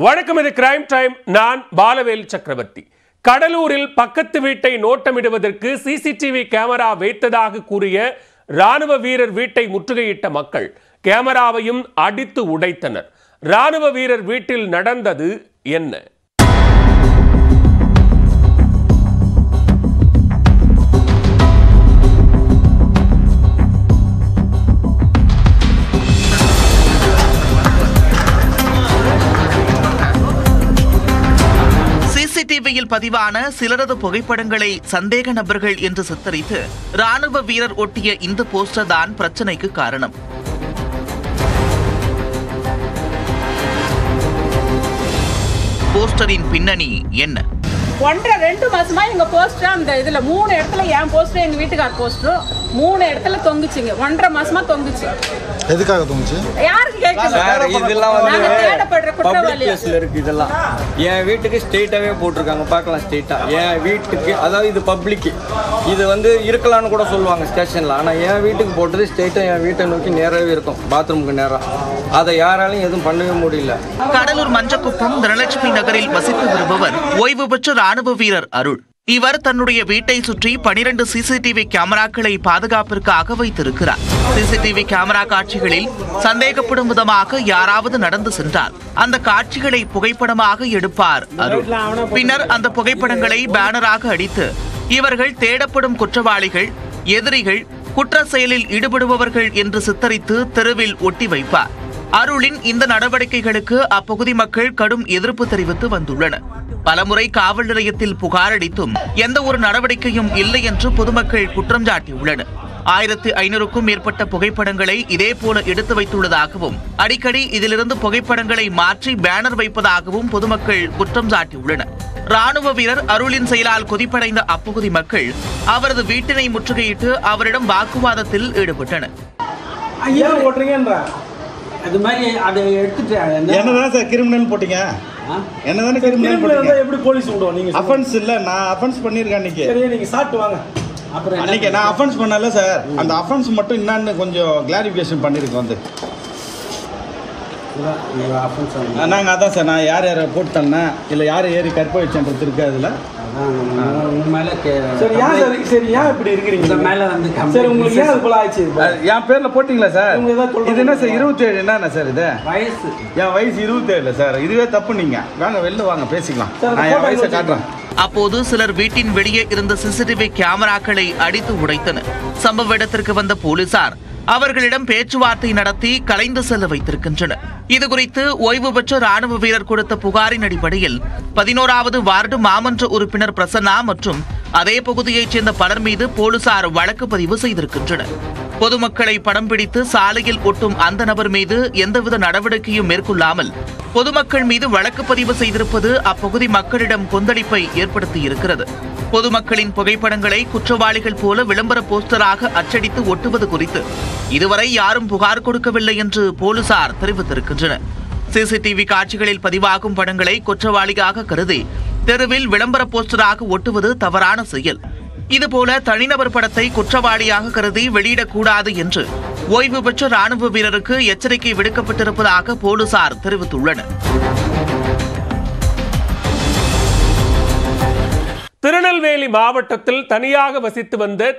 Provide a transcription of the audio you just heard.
வணக்கம் இது crime time நான் பாலவேல் சக்கரவர்த்தி கடலூரில் பக்கத்து வீட்டை நோட்டமிடுவதற்கு சிசிடிவி கேமரா வைத்ததாக கூறிய ராணுவ வீரர் வீட்டை முற்றுகையிட்ட மக்கள் கேமராவையும் அடித்து உடைத்தனர் ராணுவ வீரர் வீட்டில் நடந்தது என்ன சிசிடிவியில் பதிவான சிலரது புகைப்படங்களை சந்தேக நபர்கள் என்று சித்தரித்து ராணுவ வீரர் ஒட்டிய இந்த போஸ்டர் தான் பிரச்சனைக்கு காரணம் போஸ்டரின் பின்னணி என்ன ஒன்றரை ரெண்டு மாசமா எங்க போஸ்டர் அந்த இதுல மூணு இடத்துல என் போஸ்டர் எங்க வீட்டுக்கார் போஸ்டரும் மூணு இடத்துல தொங்குச்சுங்க ஒன்றரை மாசமா தொங்குச்சு எதுக்காக தோணுச்சு யாருக்கு கேட்குது சார் இதெல்லாம் வந்து நாங்க தேடப்படுற பப்ளிக் குற்றவாளி பிளேஸ்ல இருக்கு இதெல்லாம் என் வீட்டுக்கு ஸ்ட்ரெயிட்டாவே போட்டிருக்காங்க பார்க்கலாம் ஸ்ட்ரெயிட்டா என் வீட்டுக்கு அதாவது இது பப்ளிக் இது வந்து இருக்கலாம்னு கூட சொல்லுவாங்க ஸ்டேஷன்ல ஆனா என் வீட்டுக்கு போட்டது ஸ்ட்ரெயிட்டா என் வீட்டை நோக்கி நேராவே இருக்கும் பாத்ரூமுக்கு நேரா அதை யாராலையும் எதுவும் பண்ணவே முடியல கடலூர் மஞ்சக்குப்பம் தனலட்சுமி நகரில் வசித்து வருபவர் ஓய்வு பெற்ற ராணுவ வீரர் அருள் இவர் தன்னுடைய வீட்டை சுற்றி பனிரெண்டு சிசிடிவி கேமராக்களை பாதுகாப்பிற்காக வைத்திருக்கிறார் சிசிடிவி கேமரா காட்சிகளில் சந்தேகப்படும் விதமாக யாராவது நடந்து சென்றால் அந்த காட்சிகளை புகைப்படமாக எடுப்பார் அருள் பின்னர் அந்த புகைப்படங்களை பேனராக அடித்து இவர்கள் தேடப்படும் குற்றவாளிகள் எதிரிகள் குற்ற செயலில் ஈடுபடுபவர்கள் என்று சித்தரித்து தெருவில் ஒட்டி வைப்பார் அருளின் இந்த நடவடிக்கைகளுக்கு அப்பகுதி மக்கள் கடும் எதிர்ப்பு தெரிவித்து வந்துள்ளனர் பலமுறை காவல் நிலையத்தில் புகார் அளித்தும் எந்த ஒரு நடவடிக்கையும் இல்லை என்று பொதுமக்கள் குற்றம் சாட்டியுள்ளனர் ஆயிரத்தி ஐநூறுக்கும் மேற்பட்ட புகைப்படங்களை இதே போல எடுத்து வைத்துள்ளதாகவும் அடிக்கடி இதிலிருந்து புகைப்படங்களை மாற்றி பேனர் வைப்பதாகவும் பொதுமக்கள் குற்றம் சாட்டியுள்ளனர் ராணுவ வீரர் அருளின் செயலால் கொதிப்படைந்த அப்பகுதி மக்கள் அவரது வீட்டினை முற்றுகையிட்டு அவரிடம் வாக்குவாதத்தில் ஈடுபட்டனர் ஏன் ஓட்டுறீங்கன்ற அது மாதிரி அதை எடுத்துட்டு அந்த- என்னதான் சார் கிரிமினல் போட்டீங்க ஆ? என்னதானே சரி, கிரிமினல் கிரிமினல் இருந்தா போட்டீங்க எப்படி போலீஸ் விடுவோம் நீங்க சொல்லுங்க. அஃபென்ஸ் இல்ல நான் அஃபென்ஸ் பண்ணிருக்கேன் அன்னைக்கு சரி நீங்க சாப்பிட்டு வாங்க அப்புறம் என்ன அன்னைக்கு நான் அஃபென்ஸ் பண்ணல சார் அந்த அஃபென்ஸ் மட்டும் என்னன்னு கொஞ்சம் கிளாரிஃபிகேஷன் பண்ணிருக்கோம் வந்து இதுதான் நீங்க offense ஆகுங்க. நாங்க அதான் சார் நான் யார் யாரை போட்டு தந்தேன் இல்ல யார் ஏறி கற்ப வச்சேன்றது இருக்கு அதுல அதான் நம்ம உங்க மேல கே- சரி ஏன் சரி சரி ஏன் இப்படி இருக்கிறீங்க இந்த மேல வந்து சரி உங்களுக்கு ஏன் அது போல ஆயிடுச்சு இது போல? அது என் பேர்ல போட்டீங்களா சார் இவங்க ஏதாவது சொல்றாங்க. இது என்ன சார் இருபத்தேழு என்னென்ன சார் இது வயசு என் வயசு இருபத்தேழு சார் இதுவே தப்பு நீங்க வாங்க வெளில வாங்க பேசிக்கலாம் சார், நான் என் photo வயசை எங்க காட்டுறேன் அப்போது சிலர் வீட்டின் வெளியே இருந்த சிசிடிவி கேமராக்களை அடித்து உடைத்தனர் சம்பவ இடத்திற்கு வந்த போலீசார் அவர்களிடம் பேச்சுவார்த்தை நடத்தி கலைந்து செல்ல வைத்திருக்கின்றனர் இதுகுறித்து ஓய்வு பெற்ற ராணுவ வீரர் கொடுத்த புகாரின் அடிப்படையில் பதினோராவது வார்டு மாமன்ற உறுப்பினர் பிரசன்னா மற்றும் அதே பகுதியைச் சேர்ந்த பலர் மீது போலீசார் வழக்கு பதிவு செய்திருக்கின்றனர் பொதுமக்களை படம் பிடித்து சாலையில் ஒட்டும் அந்த நபர் மீது எந்தவித நடவடிக்கையும் மேற்கொள்ளாமல் பொதுமக்கள் மீது வழக்கு பதிவு செய்திருப்பது அப்பகுதி மக்களிடம் கொந்தளிப்பை ஏற்படுத்தியிருக்கிறது பொதுமக்களின் புகைப்படங்களை குற்றவாளிகள் போல விளம்பர போஸ்டராக அச்சடித்து ஒட்டுவது குறித்து இதுவரை யாரும் புகார் கொடுக்கவில்லை என்று போலீசார் தெரிவித்திருக்கின்றனர் சிசிடிவி காட்சிகளில் பதிவாகும் படங்களை குற்றவாளியாக கருதி தெருவில் விளம்பர போஸ்டராக ஒட்டுவது தவறான செயல் இதுபோல தனிநபர் படத்தை குற்றவாளியாக கருதி வெளியிடக்கூடாது என்று ஓய்வு பெற்ற ராணுவ வீரருக்கு எச்சரிக்கை விடுக்கப்பட்டிருப்பதாக போலீசார் தெரிவித்துள்ளனர் திருநெல்வேலி மாவட்டத்தில் தனியாக வசித்து வந்த